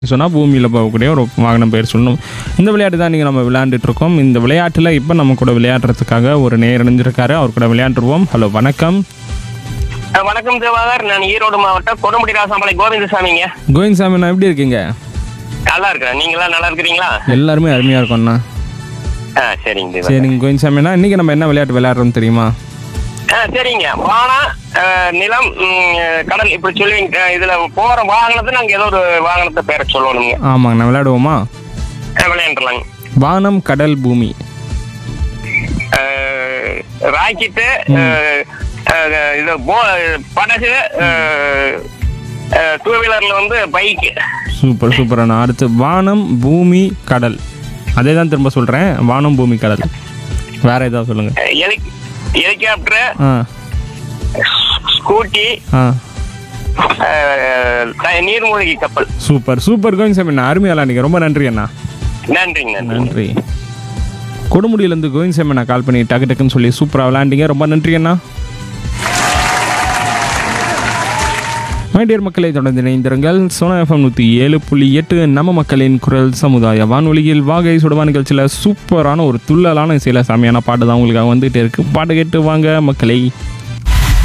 சொன்னால் பூமியில் போகக்கூடிய ஒரு வாகனம் பேர் சொல்லணும் இந்த விளையாட்டு தான் நீங்கள் நம்ம விளையாண்டுட்டு இருக்கோம் இந்த விளையாட்டில் இப்போ நம்ம கூட விளையாடுறதுக்காக ஒரு நேர் இணைஞ்சிருக்காரு அவர் கூட விளையாண்டுருவோம் ஹலோ வணக்கம் அஹ் வணக்கம் தேவாகர் நான் ஈரோடு மாவட்டம் கொடுமுடி ராசாமலை கோவிந்தசாமிங்க கோவிந்த் சாமி நான் எப்படி இருக்கீங்க நல்லா இருக்கிறேன் நீங்களா நல்லா இருக்கிறீங்களா எல்லாருமே அருமையாக இருக்கோம்ண்ணா ஆ சரிங்க தேவா சரிங்க கோவிந்த் சாமிண்ணா இன்றைக்கி நம்ம என்ன விளையாட்டு விளையாடுறோம் தெரியுமா ஆ சரிங்க வானம் அஹ், நிலம் ம், கடல் இப்படி சொல்லுவீங்க அஹ், இதுல போற வாகனத்தை நாங்க ஏதோ ஒரு வாகனத்தை பேர சொல்லணுங்க ஆமாங்கண்ணா விளையாடுவோமா அஹ், விளையாண்டுலாங்க வானம் கடல் பூமி அஹ், ராக்கெட்டு அஹ், அஹ், இது போ படகு டூ வீலர்ல வந்து பைக்கு சூப்பர் சூப்பர் அண்ணா அடுத்து வானம் பூமி கடல் அதே தான் திரும்ப சொல்கிறேன் வானம் பூமி கடல் வேற ஏதாவது சொல்லுங்கள் ஹெலிகாப்டர் ஆ ஸ்கூட்டி ஆ அஹ், த- நீர்மூழ்கி கப்பல் சூப்பர் சூப்பர் கோவிந்த் சாமி அண்ணா அருமையாக விளையாடுங்க ரொம்ப நன்றி அண்ணா நன்றிங்க நன்றி நன்றி கொடுமுடியிலேருந்து கோவிந்த் சாமி அண்ணா கால் பண்ணி டக்கு டக்குன்னு சொல்லி சூப்பராக விளையாண்டீங்க ரொம்ப நன்றி அண்ணா மைடியர் மக்களை தொடர்ந்து இணைந்திருங்கள் சோனா எஃப்எம் நூற்றி ஏழு புள்ளி எட்டு நம்ம மக்களின் குரல் சமுதாய வானொலியில் வாகை சுடவா நிகழ்ச்சியில் சூப்பரான ஒரு துள்ளலான இசையில் செமையான பாட்டு தான் உங்களுக்காக வந்துகிட்டே இருக்கு பாட்டு கேட்டு வாங்க மக்களை